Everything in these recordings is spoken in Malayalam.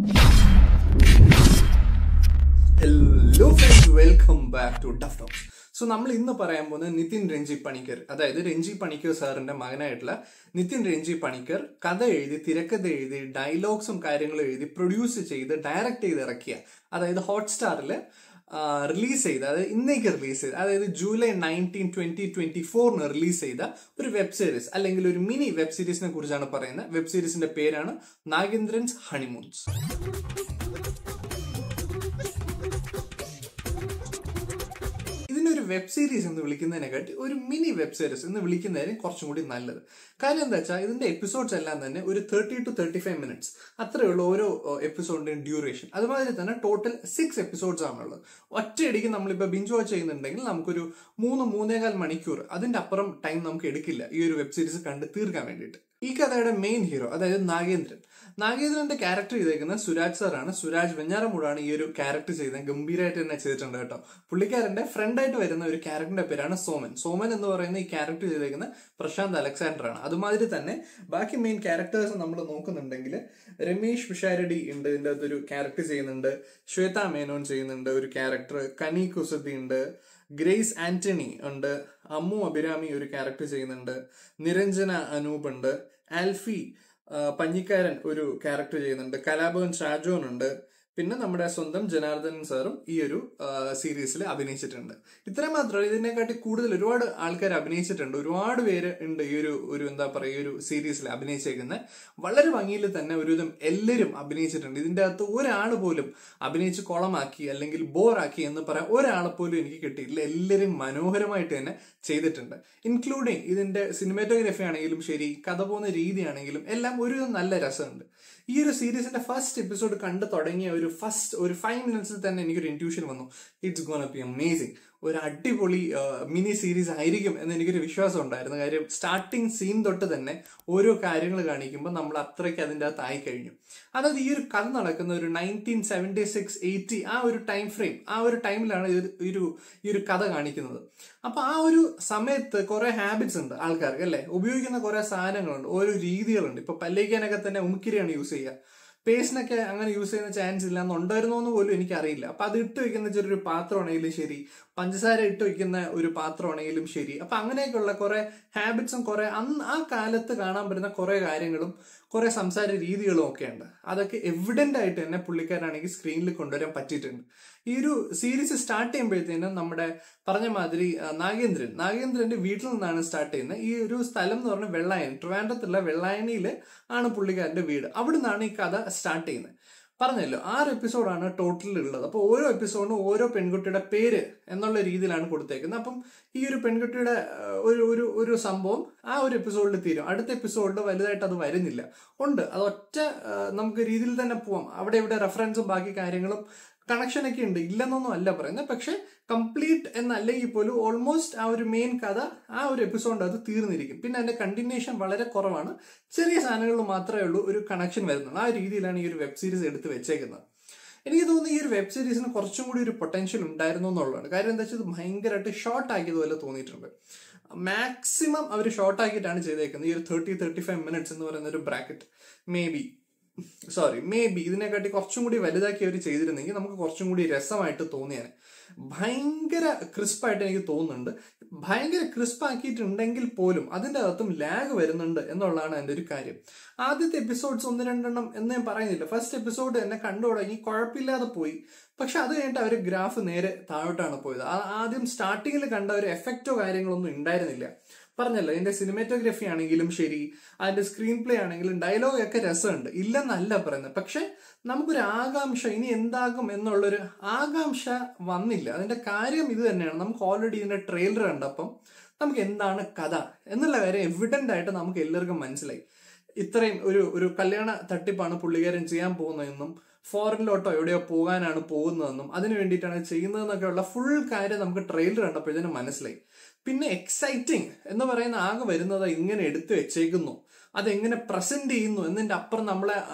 hello friends welcome back to tough talks so നമ്മൾ ഇന്ന് പറയാൻ പോകുന്നത് നിതിൻ രഞ്ജി പണിക്കർ അതായത് രഞ്ജി പണിക്കർ സാറിന്റെ മകനായിട്ടുള്ള നിതിൻ രഞ്ജി പണിക്കർ കഥ എഴുതി തിരക്കഥ എഴുതി ഡയലോഗ്സും കാര്യങ്ങളും എഴുതി പ്രൊഡ്യൂസ് ചെയ്ത് ഡയറക്റ്റ് ചെയ്ത് ഇറക്കിയ അതായത് ഹോട്ട്സ്റ്റാറിൽ റിലീസ് ചെയ്ത അതായത് ഇന്നേക്ക് റിലീസ് ചെയ്ത അതായത് ജൂലൈ നയൻറ്റീൻ ട്വന്റി ട്വന്റി ഫോറിന് റിലീസ് ചെയ്ത ഒരു വെബ് സീരീസ് അല്ലെങ്കിൽ ഒരു മിനി വെബ് സീരീസിനെ കുറിച്ചാണ് പറയുന്നത് വെബ് സീരീസിന്റെ പേരാണ് നാഗേന്ദ്രൻസ് ഹണിമൂൺസ് ഇതിനൊരു വെബ് സീരീസ് എന്ന് വിളിക്കുന്നതിനെക്കാട്ടി ഒരു മിനി വെബ് സീരീസ് എന്ന് വിളിക്കുന്നതിന് കുറച്ചും കൂടി നല്ലത് കാര്യം എന്താ വെച്ചാൽ ഇതിന്റെ എപ്പിസോഡ്സ് എല്ലാം തന്നെ ഒരു thirty two thirty five minutes അത്രയേ ഉള്ളൂ ഓരോ എപ്പിസോഡിന്റെയും ഡ്യൂറേഷൻ അതുമാതിരി തന്നെ ടോട്ടൽ സിക്സ് എപ്പിസോഡ്സ് ആണുള്ളത് ഒറ്റയടിക്ക് നമ്മളിപ്പോൾ ബിഞ്ച് വാച്ച് ചെയ്യുന്നുണ്ടെങ്കിൽ നമുക്കൊരു മൂന്ന് മൂന്നേകാൽ മണിക്കൂർ അതിന്റെ അപ്പുറം ടൈം നമുക്ക് എടുക്കില്ല ഈ ഒരു വെബ് സീരീസ് കണ്ട് തീർക്കാൻ വേണ്ടിയിട്ട് ഈ കഥയുടെ മെയിൻ ഹീറോ അതായത് നാഗേന്ദ്രൻ നാഗേന്ദ്രന്റെ ക്യാരക്ടർ ചെയ്തേക്കുന്നത് സുരാജ് സാറാണ് സുരാജ് വെഞ്ഞാറമൂടാണ് ഈ ഒരു ക്യാരക്ടർ ചെയ്തത് ഗംഭീരമായിട്ട് തന്നെ ചെയ്തിട്ടുണ്ട് കേട്ടോ പുള്ളിക്കാരന്റെ ഫ്രണ്ടായിട്ട് വരുന്ന ഒരു ക്യാരക്ടറിന്റെ പേരാണ് സോമൻ സോമൻ എന്ന് പറയുന്ന ഈ ക്യാരക്ടർ ചെയ്തേക്കുന്ന പ്രശാന്ത് അലക്സാണ്ടർ ആണ് അതുമാതിരി തന്നെ ബാക്കി മെയിൻ ക്യാരക്ടേഴ്സ് നമ്മൾ നോക്കുന്നുണ്ടെങ്കിൽ രമേഷ് പിഷാരടി ഉണ്ട് ഇതിന്റെ അകത്തൊരു ക്യാരക്ടർ ചെയ്യുന്നുണ്ട് ശ്വേത മേനോൻ ചെയ്യുന്നുണ്ട് ഒരു ക്യാരക്ടർ കനി കുസതി ഉണ്ട് ഗ്രേസ് ആന്റണി ഉണ്ട് അമ്മു അഭിരാമി ഒരു ക്യാരക്ടർ ചെയ്യുന്നുണ്ട് നിരഞ്ജന അനൂപ് ഉണ്ട് ആൽഫി പഞ്ഞിക്കാരൻ ഒരു ക്യാരക്ടർ ചെയ്യുന്നുണ്ട് കലാഭവൻ ഷാജോൻ ഉണ്ട് പിന്നെ നമ്മുടെ സ്വന്തം ജനാർദ്ദനൻ സാറും ഈ ഒരു സീരീസിൽ അഭിനയിച്ചിട്ടുണ്ട് ഇത്രയും മാത്രമല്ല ഇതിനെക്കാട്ടി കൂടുതൽ ഒരുപാട് ആൾക്കാർ അഭിനയിച്ചിട്ടുണ്ട് ഒരുപാട് പേര് ഉണ്ട് ഈ ഒരു ഒരു എന്താ പറയുക ഈ ഒരു സീരീസിൽ അഭിനയിച്ചേക്കുന്ന വളരെ ഭംഗിയിൽ തന്നെ ഒരുവിധം എല്ലാവരും അഭിനയിച്ചിട്ടുണ്ട് ഇതിന്റെ അകത്ത് ഒരാൾ പോലും അഭിനയിച്ച് കുളമാക്കി അല്ലെങ്കിൽ ബോറാക്കി എന്ന് പറയാൻ ഒരാളെ പോലും എനിക്ക് കിട്ടിയിട്ടില്ല എല്ലാവരും മനോഹരമായിട്ട് തന്നെ ചെയ്തിട്ടുണ്ട് ഇൻക്ലൂഡിങ് ഇതിന്റെ സിനിമാറ്റോഗ്രഫി ആണെങ്കിലും ശരി കഥ പോകുന്ന രീതിയാണെങ്കിലും എല്ലാം ഒരുവിധം നല്ല രസമുണ്ട് ഈ ഒരു സീരീസിന്റെ ഫസ്റ്റ് എപ്പിസോഡ് കണ്ടു തുടങ്ങിയ ഒരു ഫസ്റ്റ് ഒരു ഫൈവ് മിനിറ്റ്സിൽ തന്നെ എനിക്കൊരു ഇൻറ്റ്യൂഷൻ വന്നു ഇറ്റ്സ് ഗോൺ ബി അമേസിങ് ഒരു അടിപൊളി മിനി സീരീസ് ആയിരിക്കും എന്ന് എനിക്കൊരു വിശ്വാസം ഉണ്ടായിരുന്നു കാര്യം സ്റ്റാർട്ടിങ് സീൻ തൊട്ട് തന്നെ ഓരോ കാര്യങ്ങൾ കാണിക്കുമ്പോൾ നമ്മൾ അത്രയ്ക്ക് അതിൻ്റെ അകത്ത് ആയി കഴിഞ്ഞു അതായത് ഈ ഒരു കഥ നടക്കുന്ന ഒരു നയൻറ്റീൻ സെവൻറ്റി സിക്സ് എയ്റ്റി ആ ഒരു ടൈം ഫ്രെയിം ആ ഒരു ടൈമിലാണ് ഈ ഒരു ഈ ഒരു കഥ കാണിക്കുന്നത് അപ്പൊ ആ ഒരു സമയത്ത് കുറെ ഹാബിറ്റ്സ് ഉണ്ട് ആൾക്കാർക്ക് അല്ലെ ഉപയോഗിക്കുന്ന കുറെ സാധനങ്ങളുണ്ട് ഓരോ രീതികളുണ്ട് ഇപ്പൊ പല്ലേക്കാനൊക്കെ തന്നെ ഉമിക്കിരിയാണ് യൂസ് ചെയ്യുക പേസ്റ്റിനൊക്കെ അങ്ങനെ യൂസ് ചെയ്യുന്ന ചാൻസ് ഇല്ല എന്നുണ്ടായിരുന്നോ എന്ന് പോലും എനിക്കറിയില്ല അപ്പൊ അത് ഇട്ട് വെക്കുന്ന ചെറിയൊരു പാത്രമാണെങ്കിലും ശരി പഞ്ചസാര ഇട്ട് വെക്കുന്ന ഒരു പാത്രമാണെങ്കിലും ശരി അപ്പൊ അങ്ങനെയൊക്കെയുള്ള കുറെ ഹാബിറ്റ്സും കുറെ അന്ന് ആ കാലത്ത് കാണാൻ പറ്റുന്ന കുറെ കാര്യങ്ങളും കുറെ സംസാര രീതികളും ഒക്കെ ഉണ്ട് അതൊക്കെ എവിഡന്റ് ആയിട്ട് തന്നെ പുള്ളിക്കാരാണെങ്കിൽ സ്ക്രീനിൽ കൊണ്ടുവരാൻ പറ്റിയിട്ടുണ്ട് ഈ ഒരു സീരീസ് സ്റ്റാർട്ട് ചെയ്യുമ്പോഴത്തേനും നമ്മുടെ പറഞ്ഞ മാതിരി നാഗേന്ദ്രൻ നാഗേന്ദ്രന്റെ വീട്ടിൽ നിന്നാണ് സ്റ്റാർട്ട് ചെയ്യുന്നത് ഈ ഒരു സ്ഥലം എന്ന് പറഞ്ഞാൽ വെള്ളായണി ട്രിവാൻഡ്രത്തുള്ള വെള്ളായണിയിൽ ആണ് പുള്ളിക്കാരന്റെ വീട് അവിടെ നിന്നാണ് ഈ കഥ സ്റ്റാർട്ട് ചെയ്യുന്നത് പറഞ്ഞല്ലോ ആറ് എപ്പിസോഡാണ് ടോട്ടൽ ഉള്ളത് അപ്പോൾ ഓരോ എപ്പിസോഡിനും ഓരോ പെൺകുട്ടിയുടെ പേര് എന്നുള്ള രീതിയിലാണ് കൊടുത്തേക്കുന്നത് അപ്പം ഈ ഒരു പെൺകുട്ടിയുടെ ഒരു ഒരു ഒരു സംഭവം ആ ഒരു എപ്പിസോഡിൽ തീരും അടുത്ത എപ്പിസോഡിൽ വലുതായിട്ട് അത് വരുന്നില്ല ഉണ്ട് അത് ഒറ്റ നമുക്ക് രീതിയിൽ തന്നെ പോവാം അവിടെ ഇവിടെ റെഫറൻസും ബാക്കി കാര്യങ്ങളും കണക്ഷനൊക്കെ ഉണ്ട് ഇല്ലെന്നൊന്നും അല്ല പറയുന്നത് പക്ഷെ കംപ്ലീറ്റ് എന്നല്ലെങ്കിൽ പോലും ഓൾമോസ്റ്റ് ആ ഒരു മെയിൻ കഥ ആ ഒരു എപ്പിസോഡിൻ്റെ അത് തീർന്നിരിക്കും പിന്നെ അതിന്റെ കണ്ടിന്യൂഷൻ വളരെ കുറവാണ് ചെറിയ സാധനങ്ങളിൽ മാത്രമേ ഉള്ളൂ ഒരു കണക്ഷൻ വരുന്നുള്ളൂ ആ രീതിയിലാണ് ഈ ഒരു വെബ് സീരീസ് എടുത്ത് വെച്ചേക്കുന്നത് എനിക്ക് തോന്നുന്നു ഈ ഒരു വെബ് സീരീസിന് കുറച്ചും കൂടി ഒരു പൊട്ടൻഷ്യൽ ഉണ്ടായിരുന്നു എന്നുള്ളതാണ് കാര്യം എന്താ വെച്ചാൽ ഇത് ഭയങ്കരമായിട്ട് ഷോർട്ട് ആക്കിയതുപോലെ തോന്നിയിട്ടുണ്ട് മാക്സിമം അവർ ഷോർട്ട് ആക്കിയിട്ടാണ് ചെയ്തേക്കുന്നത് ഈ ഒരു തേർട്ടി തേർട്ടി ഫൈവ് മിനിറ്റ്സ് എന്ന് പറയുന്ന ഒരു bracket maybe sorry maybe ഇതിനെക്കാട്ടി കുറച്ചും കൂടി വലുതാക്കി അവർ ചെയ്തിരുന്നെങ്കിൽ നമുക്ക് കുറച്ചും കൂടി രസമായിട്ട് തോന്നിയാണ് ഭയങ്കര ക്രിസ്പായിട്ട് എനിക്ക് തോന്നുന്നുണ്ട് ഭയങ്കര ക്രിസ്പ് ആക്കിയിട്ടുണ്ടെങ്കിൽ പോലും അതിൻ്റെ അകത്തും ലാഗ് വരുന്നുണ്ട് എന്നുള്ളതാണ് എൻ്റെ ഒരു കാര്യം ആദ്യത്തെ എപ്പിസോഡ്സ് ഒന്ന് രണ്ടെണ്ണം എന്ന് ഞാൻ പറയുന്നില്ല ഫസ്റ്റ് എപ്പിസോഡ് എന്നെ കണ്ടു തുടങ്ങി കുഴപ്പമില്ലാതെ പോയി പക്ഷെ അത് കഴിഞ്ഞിട്ട് അവർ ഗ്രാഫ് നേരെ താഴോട്ടാണ് പോയത് ആദ്യം സ്റ്റാർട്ടിങ്ങിൽ കണ്ട ഒരു എഫക്റ്റോ കാര്യങ്ങളൊന്നും ഉണ്ടായിരുന്നില്ല പറഞ്ഞല്ലോ അതിന്റെ സിനിമാറ്റോഗ്രഫി ആണെങ്കിലും ശരി അതിന്റെ സ്ക്രീൻ പ്ലേ ആണെങ്കിലും ഡയലോഗ് ഒക്കെ രസമുണ്ട് ഇല്ലെന്നല്ല പറയുന്നത് പക്ഷെ നമുക്കൊരു ആകാംക്ഷ ഇനി എന്താകും എന്നുള്ളൊരു ആകാംക്ഷ വന്നില്ല അതിന്റെ കാര്യം ഇത് തന്നെയാണ് നമുക്ക് ഓൾറെഡി ഇതിന്റെ ട്രെയിലർ കണ്ടപ്പം നമുക്ക് എന്താണ് കഥ എന്നുള്ള കാര്യം എവിഡന്റ് ആയിട്ട് നമുക്ക് എല്ലാവർക്കും മനസ്സിലായി ഇത്രയും ഒരു ഒരു കല്യാണ തട്ടിപ്പാണ് പുള്ളിക്കാരൻ ചെയ്യാൻ പോകുന്നതെന്നും ഫോറിനിലോട്ടോ എവിടെയോ പോകാനാണ് പോകുന്നതെന്നും അതിന് വേണ്ടിയിട്ടാണ് ചെയ്യുന്നതെന്നൊക്കെയുള്ള ഫുൾ കാര്യം നമുക്ക് ട്രെയിലർ കണ്ടപ്പോഴത്തേനും മനസ്സിലായി പിന്നെ എക്സൈറ്റിംഗ് എന്ന് പറയുന്ന ആകെ വരുന്നത് ഇങ്ങനെ എടുത്തു വെച്ചേക്കുന്നു അതെങ്ങനെ പ്രസന്റ് ചെയ്യുന്നു എന്നതിന്റെ അപ്പുറം നമ്മളെ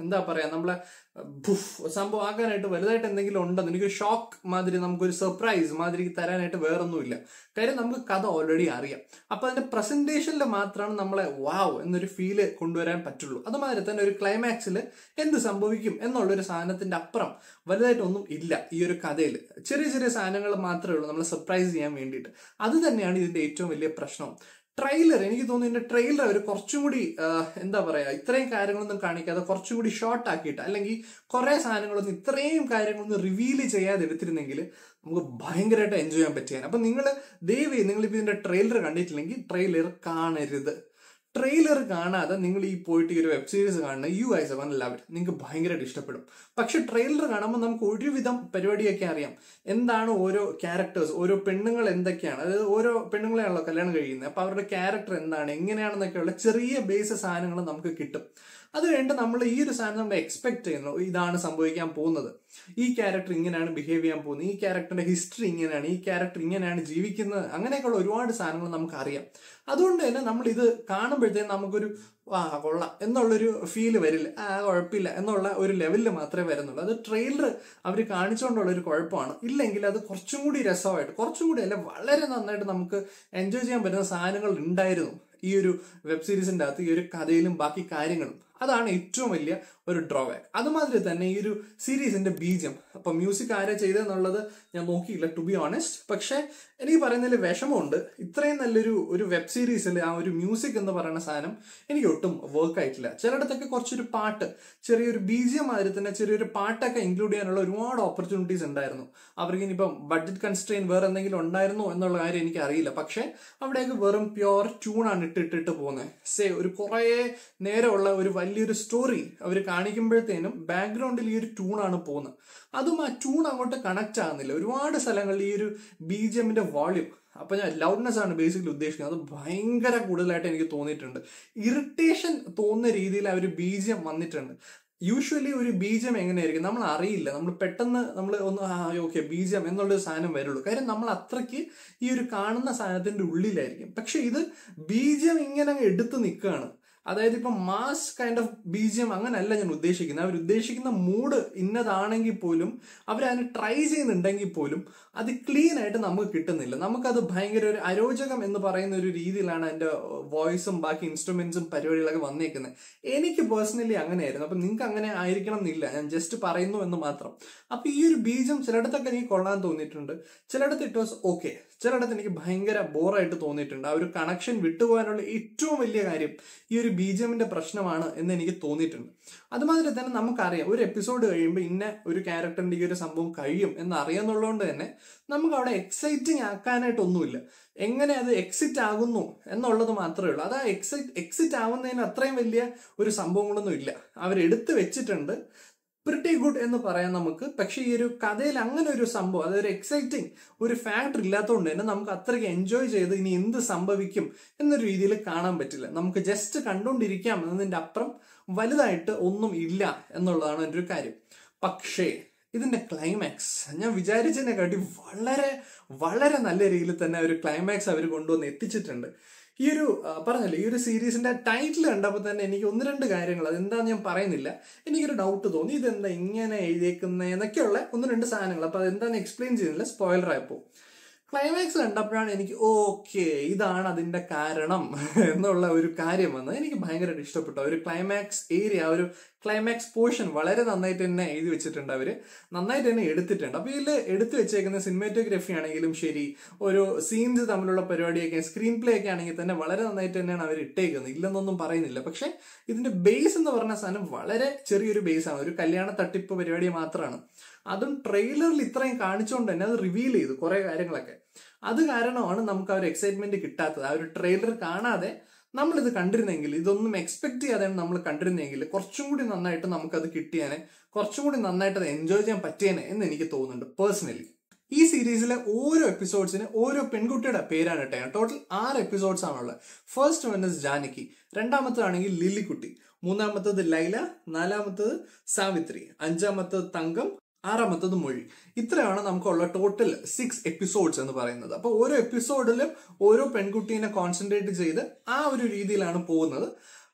എന്താ പറയാ നമ്മളെ ഭുഫ് സംഭവം ആക്കാനായിട്ട് വലുതായിട്ട് എന്തെങ്കിലും ഉണ്ടെന്ന് എനിക്ക് ഷോക്ക് മാതിരി നമുക്കൊരു സർപ്രൈസ് മാതിരി തരാനായിട്ട് വേറൊന്നുമില്ല കാര്യം നമുക്ക് കഥ ഓൾറെഡി അറിയാം അപ്പൊ അതിന്റെ പ്രസന്റേഷനിൽ മാത്രമാണ് നമ്മളെ വാവ് എന്നൊരു ഫീല് കൊണ്ടുവരാൻ പറ്റുള്ളൂ അതുമാതിരി തന്നെ ഒരു ക്ലൈമാക്സിൽ എന്ത് സംഭവിക്കും എന്നുള്ളൊരു സാധനത്തിന്റെ അപ്പുറം വലുതായിട്ടൊന്നും ഇല്ല ഈ ഒരു കഥയിൽ ചെറിയ ചെറിയ സാധനങ്ങൾ മാത്രമേ ഉള്ളൂ നമ്മളെ സർപ്രൈസ് ചെയ്യാൻ വേണ്ടിയിട്ട് അത് തന്നെയാണ് ഇതിന്റെ ഏറ്റവും വലിയ പ്രശ്നം ട്രെയിലർ എനിക്ക് തോന്നുന്നു ഇതിന്റെ ട്രെയിലർ അവർ കുറച്ചും കൂടി ആ, എന്താ പറയാ ഇത്രയും കാര്യങ്ങളൊന്നും കാണിക്കാതെ കുറച്ചും കൂടി ഷോർട്ട് ആക്കിയിട്ട് അല്ലെങ്കിൽ കുറെ സാധനങ്ങളൊന്നും ഇത്രയും കാര്യങ്ങളൊന്നും റിവീൽ ചെയ്യാതെ എടുത്തിരുന്നെങ്കിൽ നമുക്ക് ഭയങ്കരമായിട്ട് എൻജോയ് ചെയ്യാൻ പറ്റിയാണ് അപ്പൊ നിങ്ങൾ ദയവ് നിങ്ങൾ ഇപ്പൊ ഇതിന്റെ ട്രെയിലർ കണ്ടിട്ടില്ലെങ്കിൽ ട്രെയിലർ കാണരുത് ട്രെയിലർ കാണാതെ നിങ്ങൾ ഈ പോയിട്ട് ഈ ഒരു വെബ് സീരീസ് കാണുന്ന യു ഐസ് വൺ ലവ് നിങ്ങൾക്ക് ഭയങ്കരമായിട്ട് ഇഷ്ടപ്പെടും പക്ഷെ ട്രെയിലർ കാണുമ്പോൾ നമുക്ക് ഒരുവിധം പരിപാടിയൊക്കെ അറിയാം എന്താണ് ഓരോ ക്യാരക്ടേഴ്സ് ഓരോ പെണ്ണുങ്ങൾ എന്തൊക്കെയാണ് അതായത് ഓരോ പെണ്ണുങ്ങളെയാണല്ലോ കല്യാണം കഴിയുന്നത് അപ്പൊ അവരുടെ ക്യാരക്ടർ എന്താണ് എങ്ങനെയാണെന്നൊക്കെയുള്ള ചെറിയ ബേസ് സാധനങ്ങൾ നമുക്ക് കിട്ടും അത് കഴിഞ്ഞിട്ട് നമ്മൾ ഈ ഒരു സാധനം നമ്മൾ എക്സ്പെക്ട് ചെയ്യുന്നു ഇതാണ് സംഭവിക്കാൻ പോകുന്നത് ഈ ക്യാരക്ടർ ഇങ്ങനെയാണ് ബിഹേവ് ചെയ്യാൻ പോകുന്നത് ഈ ക്യാരക്ടറിന്റെ ഹിസ്റ്ററി ഇങ്ങനെയാണ് ഈ ക്യാരക്ടർ ഇങ്ങനെയാണ് ജീവിക്കുന്നത് അങ്ങനെയൊക്കെയുള്ള ഒരുപാട് സാധനങ്ങൾ നമുക്ക് അറിയാം അതുകൊണ്ട് തന്നെ നമ്മൾ ഇത് കാണുമ്പോഴത്തേക്കും നമുക്കൊരു ആ കൊള്ളാം എന്നുള്ളൊരു ഫീല് വരില്ല ആ കുഴപ്പമില്ല എന്നുള്ള ഒരു ലെവലിൽ മാത്രമേ വരുന്നുള്ളൂ അത് ട്രെയിലർ അവർ കാണിച്ചുകൊണ്ടുള്ള ഒരു കുഴപ്പമാണ് ഇല്ലെങ്കിൽ അത് കുറച്ചും കൂടി രസമായിട്ട് കുറച്ചും കൂടി അല്ല വളരെ നന്നായിട്ട് നമുക്ക് എൻജോയ് ചെയ്യാൻ പറ്റുന്ന സാധനങ്ങൾ ഉണ്ടായിരുന്നു ഈ ഒരു വെബ് സീരീസിന്റെ അകത്ത് ഈ ഒരു കഥയിലും ബാക്കി കാര്യങ്ങളും അതാണ് ഏറ്റവും വലിയ ഒരു ഡ്രോബാക്ക് അതുമാതിരി തന്നെ ഈ ഒരു സീരീസിന്റെ ബീജം അപ്പൊ മ്യൂസിക് ആരാ ചെയ്തെന്നുള്ളത് ഞാൻ നോക്കിയില്ല ടു ബി ഓണസ്റ്റ് പക്ഷെ എനിക്ക് പറയുന്നതിൽ വിഷമമുണ്ട് ഇത്രയും നല്ലൊരു ഒരു വെബ് സീരീസിൽ ആ ഒരു മ്യൂസിക് എന്ന് പറയുന്ന സാധനം എനിക്ക് ഒട്ടും വർക്ക് ആയിട്ടില്ല ചിലയിടത്തൊക്കെ കുറച്ചൊരു പാട്ട് ചെറിയൊരു ബീജിയം മാതിരി തന്നെ ചെറിയൊരു പാട്ടൊക്കെ ഇൻക്ലൂഡ് ചെയ്യാനുള്ള ഒരുപാട് ഓപ്പർച്യൂണിറ്റീസ് ഉണ്ടായിരുന്നു അവർക്ക് ഇനിയിപ്പം ബഡ്ജറ്റ് കൺസ്ട്രെയിൻ വേറെ എന്തെങ്കിലും ഉണ്ടായിരുന്നോ എന്നുള്ള കാര്യം എനിക്ക് അറിയില്ല പക്ഷെ അവിടെയൊക്കെ വെറും പ്യോർ ട്യൂണാണ് ഇട്ടിട്ടിട്ട് പോകുന്നത് സേ ഒരു കുറേ നേരമുള്ള ഒരു വലിയൊരു സ്റ്റോറി അവർ കാണിക്കുമ്പോഴത്തേനും ബാക്ക്ഗ്രൗണ്ടിൽ ഈ ഒരു ട്യൂണാണ് പോകുന്നത് അതും ആ ട്യൂൺ അങ്ങോട്ട് കണക്ട് ആകുന്നില്ല ഒരുപാട് സ്ഥലങ്ങളിൽ ഈ ഒരു ബി ജി എമ്മിന്റെ വോള്യൂം അപ്പൊ ഞാൻ ലൗഡ്നെസ് ആണ് ബേസിക്കലി ഉദ്ദേശിക്കുന്നത് അത് ഭയങ്കര കൂടുതലായിട്ട് എനിക്ക് തോന്നിയിട്ടുണ്ട് ഇറിറ്റേഷൻ തോന്നുന്ന രീതിയിൽ ആ ഒരു ബീജം വന്നിട്ടുണ്ട് യൂഷ്വലി ഒരു ബീജം എങ്ങനെയായിരിക്കും നമ്മൾ അറിയില്ല നമ്മൾ പെട്ടെന്ന് നമ്മൾ ഒന്ന് ആ ഓക്കെ ബീജം എന്നുള്ളൊരു സാധനം വരുള്ളൂ കാര്യം നമ്മൾ അത്രയ്ക്ക് ഈ ഒരു കാണുന്ന സാധനത്തിന്റെ ഉള്ളിലായിരിക്കും പക്ഷെ ഇത് ബീജം ഇങ്ങനെ അങ്ങ് എടുത്ത് നിൽക്കുകയാണ് അതായത് ഇപ്പൊ മാസ് കൈൻഡ് ഓഫ് ബീജിയം അങ്ങനല്ല ഞാൻ ഉദ്ദേശിക്കുന്നത് അവർ ഉദ്ദേശിക്കുന്ന മൂഡ് ഇന്നതാണെങ്കിൽ പോലും അവർ അതിന് ട്രൈ ചെയ്യുന്നുണ്ടെങ്കിൽ പോലും അത് ക്ലീൻ ആയിട്ട് നമുക്ക് കിട്ടുന്നില്ല നമുക്കത് ഭയങ്കര ഒരു അരോചകം എന്ന് പറയുന്ന ഒരു രീതിയിലാണ് അതിന്റെ വോയിസും ബാക്കി ഇൻസ്ട്രുമെന്റ്സും പരിപാടികളൊക്കെ വന്നേക്കുന്നത് എനിക്ക് പേഴ്സണലി അങ്ങനെയായിരുന്നു അപ്പൊ നിങ്ങൾക്ക് അങ്ങനെ ആയിരിക്കണം എന്നില്ല ഞാൻ ജസ്റ്റ് പറയുന്നു എന്ന് മാത്രം അപ്പൊ ഈ ഒരു ബീജം ചിലയിടത്തൊക്കെ എനിക്ക് കൊള്ളാൻ തോന്നിയിട്ടുണ്ട് ചിലയിടത്ത് ഇറ്റ് വാസ് ഓക്കെ ചിലയിടത്ത് എനിക്ക് ഭയങ്കര ബോറായിട്ട് തോന്നിയിട്ടുണ്ട് ആ ഒരു കണക്ഷൻ വിട്ടുപോകാനുള്ള ഏറ്റവും വലിയ കാര്യം ഈ ഒരു ബീജമിന്റെ പ്രശ്നമാണ് എന്ന് എനിക്ക് തോന്നിയിട്ടുണ്ട് അതുമാതിരി തന്നെ നമുക്കറിയാം ഒരു എപ്പിസോഡ് കഴിയുമ്പോൾ ഇന്ന ഒരു ക്യാരക്ടറിന്റെ ഈ ഒരു സംഭവം കഴിയും എന്ന് അറിയാന്നുള്ളതുകൊണ്ട് തന്നെ നമുക്ക് അവിടെ എക്സൈറ്റിംഗ് ആക്കാനായിട്ടൊന്നുമില്ല എങ്ങനെ അത് എക്സിറ്റ് ആകുന്നു എന്നുള്ളത് മാത്രമേ ഉള്ളൂ അത് ആ എക്സൈറ്റ് എക്സിറ്റ് ആവുന്നതിന് അത്രയും വലിയ ഒരു സംഭവങ്ങളൊന്നും ഇല്ല അവരെടുത്ത് വെച്ചിട്ടുണ്ട് പ്രിറ്റി ഗുഡ് എന്ന് പറയാം നമുക്ക് പക്ഷേ ഈ ഒരു കഥയിൽ അങ്ങനെ ഒരു സംഭവം അതൊരു എക്സൈറ്റിംഗ് ഒരു ഫാക്ടർ ഇല്ലാത്തതുകൊണ്ട് തന്നെ നമുക്ക് അത്രയ്ക്ക് എൻജോയ് ചെയ്ത് ഇനി എന്ത് സംഭവിക്കും എന്നൊരു രീതിയിൽ കാണാൻ പറ്റില്ല നമുക്ക് ജസ്റ്റ് കണ്ടുകൊണ്ടിരിക്കാം എന്നതിന്റെ അപ്പുറം വലുതായിട്ട് ഒന്നും ഇല്ല എന്നുള്ളതാണ് എൻ്റെ ഒരു കാര്യം പക്ഷേ ഇതിന്റെ ക്ലൈമാക്സ് ഞാൻ വിചാരിച്ചതിനെക്കാട്ടി വളരെ വളരെ നല്ല രീതിയിൽ തന്നെ ഒരു ക്ലൈമാക്സ് അവർ കൊണ്ടുവന്ന് എത്തിച്ചിട്ടുണ്ട് ഈ ഒരു ആ, പറഞ്ഞല്ലോ ഈ ഒരു സീരീസിന്റെ ടൈറ്റിൽ കണ്ടപ്പോൾ തന്നെ എനിക്ക് ഒന്ന് രണ്ട് കാര്യങ്ങൾ അതെന്താന്ന് ഞാൻ പറയുന്നില്ല എനിക്കൊരു ഡൗട്ട് തോന്നി ഇതെന്താ ഇങ്ങനെ എഴുതിയേക്കുന്നത് എന്നൊക്കെയുള്ള ഒന്ന് രണ്ട് സാധനങ്ങൾ അപ്പൊ അതെന്താന്ന് എക്സ്പ്ലെയിൻ ചെയ്യുന്നില്ല സ്പോയിലർ ആയപ്പോ ക്ലൈമാക്സ് കണ്ടപ്പോഴാണ് എനിക്ക് ഓക്കെ ഇതാണ് അതിന്റെ കാരണം എന്നുള്ള ഒരു കാര്യം വന്നത് എനിക്ക് ഭയങ്കരമായിട്ട് ഇഷ്ടപ്പെട്ടു ആ ഒരു ക്ലൈമാക്സ് ഏരിയ ഒരു ക്ലൈമാക്സ് പോർഷൻ വളരെ നന്നായിട്ട് തന്നെ എഴുതി വെച്ചിട്ടുണ്ട് അവര് നന്നായിട്ട് തന്നെ എടുത്തിട്ടുണ്ട് അപ്പൊ ഇതിൽ എടുത്തു വെച്ചേക്കുന്ന സിനിമാറ്റോഗ്രഫി ആണെങ്കിലും ശരി ഓരോ സീൻസ് തമ്മിലുള്ള പരിപാടിയൊക്കെ സ്ക്രീൻ പ്ലേ ഒക്കെ ആണെങ്കിൽ തന്നെ വളരെ നന്നായിട്ട് തന്നെയാണ് അവർ ഇട്ടേക്കുന്നത് ഇല്ലെന്നൊന്നും പറയുന്നില്ല പക്ഷെ ഇതിന്റെ ബേസ് എന്ന് പറഞ്ഞ സാധനം വളരെ ചെറിയൊരു ബേസ് ആണ് ഒരു കല്യാണ തട്ടിപ്പ് പരിപാടി മാത്രമാണ് അതും ട്രെയിലറിൽ ഇത്രയും കാണിച്ചുകൊണ്ട് തന്നെ അത് റിവീൽ ചെയ്തു കുറെ കാര്യങ്ങളൊക്കെ അത് കാരണമാണ് നമുക്ക് ആ ഒരു എക്സൈറ്റ്മെന്റ് കിട്ടാത്തത് ആ ഒരു ട്രെയിലർ കാണാതെ നമ്മളിത് കണ്ടിരുന്നെങ്കിൽ ഇതൊന്നും എക്സ്പെക്ട് ചെയ്യാതെയാണ് നമ്മൾ കണ്ടിരുന്നെങ്കിൽ കുറച്ചും കൂടി നന്നായിട്ട് നമുക്കത് കിട്ടിയേനെ കുറച്ചും കൂടി നന്നായിട്ട് അത് എൻജോയ് ചെയ്യാൻ പറ്റിയേനെ എന്ന് എനിക്ക് തോന്നുന്നുണ്ട് പേഴ്സണലി ഈ സീരീസിലെ ഓരോ എപ്പിസോഡ്സിന് ഓരോ പെൺകുട്ടിയുടെ പേരാണ് ഇട്ടത് ടോട്ടൽ ആറ് എപ്പിസോഡ്സ് ആണുള്ളത് ഫസ്റ്റ് വൺ ഇസ് ജാനകി രണ്ടാമത്തതാണെങ്കിൽ ലില്ലിക്കുട്ടി മൂന്നാമത്തത് ലൈല നാലാമത്തത് സാവിത്രി അഞ്ചാമത്തത് തങ്കം ആറാമത്തത് മൊഴി ഇത്രയാണ് നമുക്കുള്ള ടോട്ടൽ സിക്സ് എപ്പിസോഡ്സ് എന്ന് പറയുന്നത് അപ്പൊ ഓരോ എപ്പിസോഡിലും ഓരോ പെൺകുട്ടീനെ കോൺസെൻട്രേറ്റ് ചെയ്ത് ആ ഒരു രീതിയിലാണ് പോകുന്നത്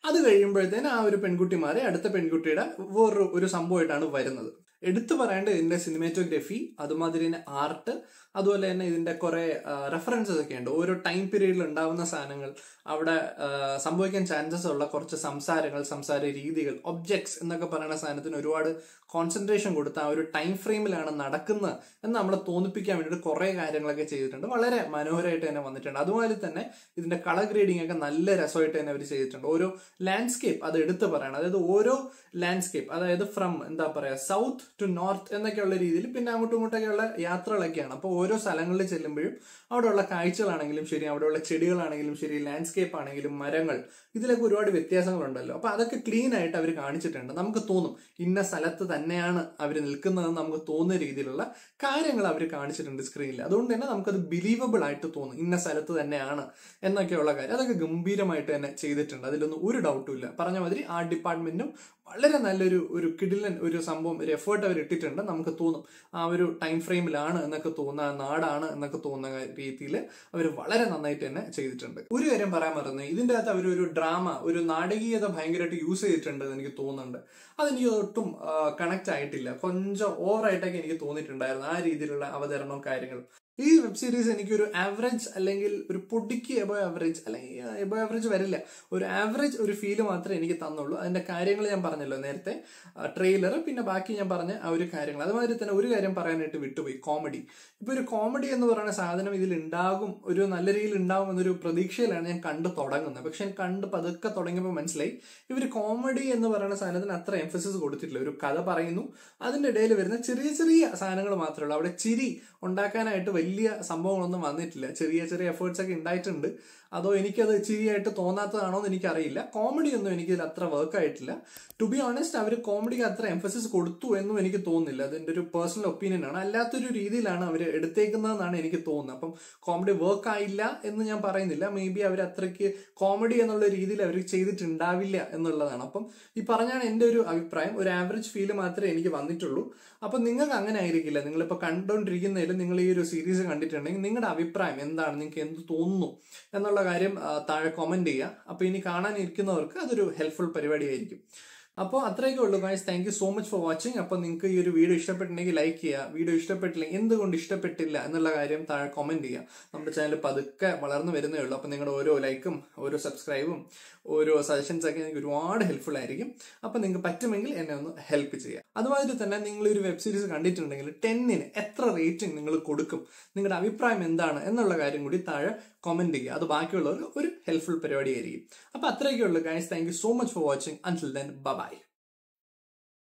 അത് കഴിയുമ്പോഴത്തേന് ആ ഒരു പെൺകുട്ടി മാറി അടുത്ത പെൺകുട്ടിയുടെ വേറൊരു ഒരു സംഭവമായിട്ടാണ് വരുന്നത് എടുത്തു പറയേണ്ടത് ഇതിന്റെ സിനിമാറ്റോഗ്രഫി അതുമാതിരി തന്നെ ആർട്ട് അതുപോലെ തന്നെ ഇതിന്റെ കുറെ റെഫറൻസസ് ഒക്കെ ഉണ്ട് ഓരോ ടൈം പീരീഡിൽ ഉണ്ടാവുന്ന സാധനങ്ങൾ അവിടെ ആ, സംഭവിക്കാൻ ചാൻസസ് ഉള്ള കുറച്ച് സംസാരങ്ങൾ സംസാര രീതികൾ ഒബ്ജക്ട്സ് എന്നൊക്കെ പറയുന്ന സാധനത്തിന് ഒരുപാട് കോൺസെൻട്രേഷൻ കൊടുത്ത ആ ഒരു ടൈം ഫ്രെയിമിലാണ് നടക്കുന്നത് എന്ന് നമ്മളെ തോന്നിപ്പിക്കാൻ വേണ്ടിയിട്ട് കുറെ കാര്യങ്ങളൊക്കെ ചെയ്തിട്ടുണ്ട് വളരെ മനോഹരമായിട്ട് തന്നെ വന്നിട്ടുണ്ട് അതുമാതിരി തന്നെ ഇതിന്റെ കളർ ഗ്രേഡിംഗ് ഒക്കെ നല്ല രസമായിട്ട് തന്നെ അവർ ചെയ്തിട്ടുണ്ട് ഓരോ ലാൻഡ്സ്കേപ്പ് അത് എടുത്തു പറയണം അതായത് ഓരോ ലാൻഡ്സ്കേപ്പ് അതായത് ഫ്രം എന്താ പറയാ സൗത്ത് ടു നോർത്ത് എന്നൊക്കെയുള്ള രീതിയിൽ പിന്നെ അങ്ങോട്ടും ഇങ്ങോട്ടൊക്കെയുള്ള യാത്രകളൊക്കെയാണ് അപ്പോൾ ഓരോ സ്ഥലങ്ങളിൽ ചെല്ലുമ്പോഴും അവിടെയുള്ള കാഴ്ചകളാണെങ്കിലും ശരി അവിടെയുള്ള ചെടികളാണെങ്കിലും ശരി ലാൻഡ്സ്കേപ്പ് ആണെങ്കിലും മരങ്ങൾ ഇതിലൊക്കെ ഒരുപാട് വ്യത്യാസങ്ങളുണ്ടല്ലോ അപ്പൊ അതൊക്കെ ക്ലീൻ ആയിട്ട് അവർ കാണിച്ചിട്ടുണ്ട് നമുക്ക് തോന്നും ഇന്ന സ്ഥലത്ത് തന്നെയാണ് അവർ നിൽക്കുന്നതെന്ന് നമുക്ക് തോന്നുന്ന രീതിയിലുള്ള കാര്യങ്ങൾ അവർ കാണിച്ചിട്ടുണ്ട് സ്ക്രീനിൽ അതുകൊണ്ട് തന്നെ നമുക്കത് ബിലീവബിൾ ആയിട്ട് തോന്നും ഇന്ന സ്ഥലത്ത് തന്നെയാണ് എന്നൊക്കെയുള്ള കാര്യം അതൊക്കെ ഗംഭീരമായിട്ട് തന്നെ ചെയ്തിട്ടുണ്ട് അതിലൊന്നും ഒരു ഡൗട്ടും ഇല്ല പറഞ്ഞ മാതിരി ആ ഡിപ്പാർട്ട്മെന്റും വളരെ നല്ലൊരു ഒരു കിടിലൻ ഒരു സംഭവം ഒരു എഫേർട്ട് അവർ ഇട്ടിട്ടുണ്ട് നമുക്ക് തോന്നും ആ ഒരു ടൈം ഫ്രെയിമിലാണ് എന്നൊക്കെ തോന്നുന്ന ആ നാടാണ് എന്നൊക്കെ തോന്നുന്ന രീതിയിൽ അവർ വളരെ നന്നായിട്ട് തന്നെ ചെയ്തിട്ടുണ്ട് ഒരു കാര്യം പറയാൻ മറന്നു ഇതിന്റെ അകത്ത് അവർ ഒരു ഡ്രാമ ഒരു നാടകീയത ഭയങ്കരമായിട്ട് യൂസ് ചെയ്തിട്ടുണ്ട് എന്ന് എനിക്ക് തോന്നുന്നുണ്ട് അതെനിക്ക് ഒട്ടും കണക്ട് ആയിട്ടില്ല കുറച്ച് ഓവറായിട്ടൊക്കെ എനിക്ക് തോന്നിയിട്ടുണ്ടായിരുന്നു ആ രീതിയിലുള്ള അവതരണവും കാര്യങ്ങളും ഈ വെബ് സീരീസ് എനിക്ക് ഒരു ആവറേജ് അല്ലെങ്കിൽ ഒരു പൊടിക്ക് എബോ ആവറേജ് അല്ലെങ്കിൽ എബോ ആവറേജ് വരില്ല ഒരു ആവറേജ് ഒരു ഫീല് മാത്രമേ എനിക്ക് തന്നുള്ളൂ അതിന്റെ കാര്യങ്ങൾ ഞാൻ പറഞ്ഞല്ലോ നേരത്തെ ട്രെയിലർ പിന്നെ ബാക്കി ഞാൻ പറഞ്ഞ ആ ഒരു കാര്യങ്ങൾ അതുമാതിരി തന്നെ ഒരു കാര്യം പറയാനായിട്ട് വിട്ടുപോയി കോമഡി ഇപ്പൊ ഒരു കോമഡി എന്ന് പറയുന്ന സാധനം ഇതിൽ ഉണ്ടാകും ഒരു നല്ല രീതിയിൽ ഉണ്ടാകും എന്നൊരു പ്രതീക്ഷയിലാണ് ഞാൻ കണ്ടു തുടങ്ങുന്നത് പക്ഷെ ഞാൻ കണ്ട് പതുക്കെ തുടങ്ങിയപ്പോൾ മനസ്സിലായി ഇവർ കോമഡി എന്ന് പറയുന്ന സാധനത്തിന് അത്ര എംഫസിസ് കൊടുത്തിട്ടില്ല ഒരു കഥ പറയുന്നു അതിന്റെ ഇടയിൽ വരുന്ന ചെറിയ ചെറിയ സാധനങ്ങൾ മാത്രമേ ഉള്ളൂ അവിടെ ചിരി ഉണ്ടാക്കാനായിട്ട് വലിയ സംഭവങ്ങളൊന്നും വന്നിട്ടില്ല ചെറിയ ചെറിയ എഫേർട്സ് ഒക്കെ ഉണ്ടായിട്ടുണ്ട് അതോ എനിക്കത് ചിരിയായിട്ട് തോന്നാത്തതാണോ എന്ന് എനിക്കറിയില്ല കോമഡി ഒന്നും എനിക്ക് ഇതിൽ അത്ര വർക്ക് ആയിട്ടില്ല ടു ബി ഓണസ്റ്റ് അവർ കോമഡിക്ക് അത്ര എംഫസിസ് കൊടുത്തു എന്നും എനിക്ക് തോന്നുന്നില്ല അതിന്റെ ഒരു പേഴ്സണൽ ഒപ്പീനിയൻ ആണ് അല്ലാത്തൊരു രീതിയിലാണ് അവർ എടുത്തേക്കുന്നതെന്നാണ് എനിക്ക് തോന്നുന്നത് അപ്പം കോമഡി വർക്ക് ആയില്ല എന്ന് ഞാൻ പറയുന്നില്ല മേ ബി അവർ അത്രയ്ക്ക് കോമഡി എന്നുള്ള രീതിയിൽ അവർ ചെയ്തിട്ടുണ്ടാവില്ല എന്നുള്ളതാണ് അപ്പം ഈ പറഞ്ഞാണ് എൻ്റെ ഒരു അഭിപ്രായം ഒരു ആവറേജ് ഫീല് മാത്രമേ എനിക്ക് വന്നിട്ടുള്ളൂ അപ്പം നിങ്ങൾക്ക് അങ്ങനെ ആയിരിക്കില്ല നിങ്ങളിപ്പോൾ കണ്ടുകൊണ്ടിരിക്കുന്നതിൽ നിങ്ങൾ ഈ ഒരു സീരീസ് കണ്ടിട്ടുണ്ടെങ്കിൽ നിങ്ങളുടെ അഭിപ്രായം എന്താണ് നിങ്ങൾക്ക് എന്ത് തോന്നുന്നു എന്നുള്ള കാര്യം ആ, താഴെ കമന്റ് ചെയ്യുക അപ്പോൾ ഇനി കാണാനിരിക്കുന്നവർക്ക് അതൊരു ഹെൽപ്ഫുൾ പരിപാടിയായിരിക്കും അപ്പോൾ അത്രയൊക്കെ ഉള്ളൂ guys thank you so much for watching അപ്പോൾ നിങ്ങൾക്ക് ഈ ഒരു വീഡിയോ ഇഷ്ടപ്പെട്ടിട്ടുണ്ടെങ്കിൽ ലൈക്ക് ചെയ്യുക വീഡിയോ ഇഷ്ടപ്പെട്ടില്ലെങ്കിൽ എന്തുകൊണ്ട് ഇഷ്ടപ്പെട്ടില്ല എന്നുള്ള കാര്യം താഴെ കമന്റ് ചെയ്യുക നമ്മുടെ ചാനൽ പതുക്കെ വളർന്നു വരുന്നേ ഉള്ളൂ അപ്പോൾ നിങ്ങളുടെ ഓരോ ലൈക്കും ഓരോ സബ്സ്ക്രൈബും ഓരോ സജഷൻസ് ഒക്കെ എനിക്ക് ഒരുപാട് ഹെൽപ്ഫുൾ ആയിരിക്കും അപ്പോൾ നിങ്ങൾക്ക് പറ്റുമെങ്കിൽ എന്നെ ഒന്ന് ഹെൽപ്പ് ചെയ്യുക അതുമാതിരി തന്നെ നിങ്ങൾ ഒരു വെബ് സീരീസ് കണ്ടിട്ടുണ്ടെങ്കിൽ ടെന്നിന് എത്ര റേറ്റിംഗ് നിങ്ങൾ കൊടുക്കും നിങ്ങളുടെ അഭിപ്രായം എന്താണ് എന്നുള്ള കാര്യം കൂടി താഴെ കമന്റ് ചെയ്യുക അത് ബാക്കിയുള്ളവർക്ക് ഒരു ഹെൽപ്ഫുൾ പരിപാടിയായിരിക്കും അപ്പോൾ അത്രയൊക്കെ ഉള്ളൂ guys thank you so much for watching until then by